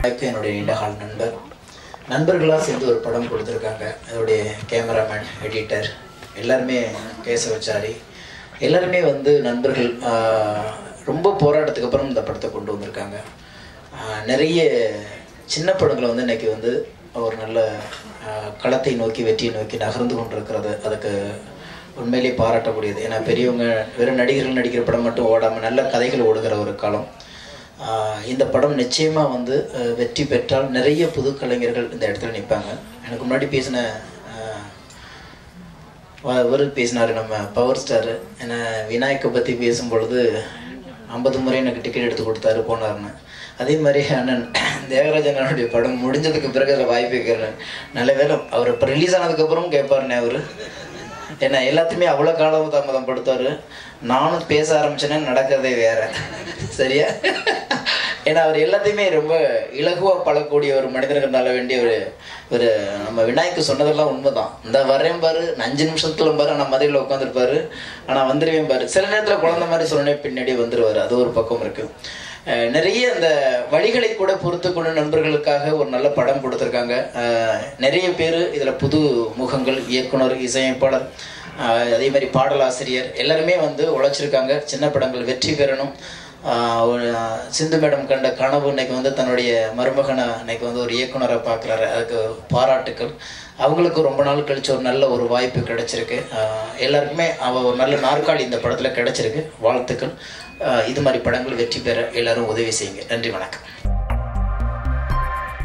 எனக்கு என்னுடைய நீண்டகால நண்பர் நண்பர்களாக சேர்ந்து ஒரு படம் கொடுத்துருக்காங்க அதோடைய கேமராமேன் எடிட்டர் எல்லாருமே கேசவச்சாரி எல்லாருமே வந்து நண்பர்கள் ஆஹ், ரொம்ப போராட்டத்துக்கு அப்புறம் இந்த படத்தை கொண்டு வந்திருக்காங்க ஆஹ், நிறைய சின்ன படங்களை வந்து இன்னைக்கு வந்து ஒரு நல்ல ஆஹ், களத்தை நோக்கி வெற்றியை நோக்கி நகர்ந்து கொண்டிருக்கிறது அதுக்கு உண்மையிலேயே பாராட்டக்கூடியது ஏன்னா பெரியவங்க வெறும் நடிகர்கள் நடிக்கிற படம் மட்டும் ஓடாமல் நல்ல கதைகள் ஓடுகிற ஒரு காலம் ஆஹ் இந்த படம் நிச்சயமாக வந்து அஹ், வெற்றி பெற்றால் நிறைய புது கலைஞர்கள் இந்த இடத்துல நிற்பாங்க எனக்கு முன்னாடி பேசின அவர் பேசினார் நம்ம பவர் ஸ்டார் ஏன்னா விநாயக்கை பற்றி பேசும் பொழுது ஐம்பது முறை எனக்கு டிக்கெட் எடுத்து கொடுத்தாரு போனார்னு அதே மாதிரி அண்ணன் தேவராஜனுடைய படம் முடிஞ்சதுக்கு பிறகு அதில் வாய்ப்பு கேட்குறேன் நல்ல வேலை அவர் இப்போ ரிலீஸ் ஆனதுக்கப்புறம் கேட்பாருண்ணே அவர் ஏன்னா எல்லாத்தையுமே அவ்வளோ காலம் தாமதம் படுத்தாரு நானும் பேச ஆரம்பிச்சேன்னா நடக்கிறதே வேற சரியா ஏன்னா அவர் எல்லாத்தையுமே ரொம்ப இலகுவாக பழக்கூடிய ஒரு மனிதர்களால வேண்டிய ஒரு ஒரு நம்ம விநாயக்கு சொன்னதெல்லாம் உண்மைதான் இந்த வரேன் பாரு அஞ்சு நிமிஷத்துல பாரு ஆனால் மதுரையில் உட்காந்துருப்பாரு ஆனால் வந்துடுவேன் பாரு சில நேரத்தில் குழந்தை மாதிரி சொன்னே பின்னாடி வந்துடுவார் அது ஒரு பக்கம் இருக்கு அஹ் நிறைய அந்த வழிகளை கூட பொறுத்து கொண்டு நண்பர்களுக்காக ஒரு நல்ல படம் கொடுத்துருக்காங்க அஹ் நிறைய பேர் இதில் புது முகங்கள் இயக்குனர் இசையமைப்பாளர் அஹ் அதே மாதிரி பாடலாசிரியர் எல்லாருமே வந்து உழைச்சிருக்காங்க சின்ன படங்கள் வெற்றி பெறணும் ஆஹ் ஒரு சிந்து மேடம் கண்ட கனவு இன்னைக்கு வந்து தன்னுடைய மருமகனை இன்னைக்கு வந்து ஒரு இயக்குனரை பார்க்குறாரு அதுக்கு பாராட்டுக்கள் அவங்களுக்கு ரொம்ப நாள் கழிச்சு ஒரு நல்ல ஒரு வாய்ப்பு கிடைச்சிருக்கு ஆஹ் எல்லாருக்குமே அவ ஒரு நல்ல நாற்காலி இந்த படத்தில் கிடைச்சிருக்கு வாழ்த்துக்கள் ஆஹ் இது மாதிரி படங்கள் வெற்றி பெற எல்லாரும் உதவி செய்யுங்க நன்றி வணக்கம்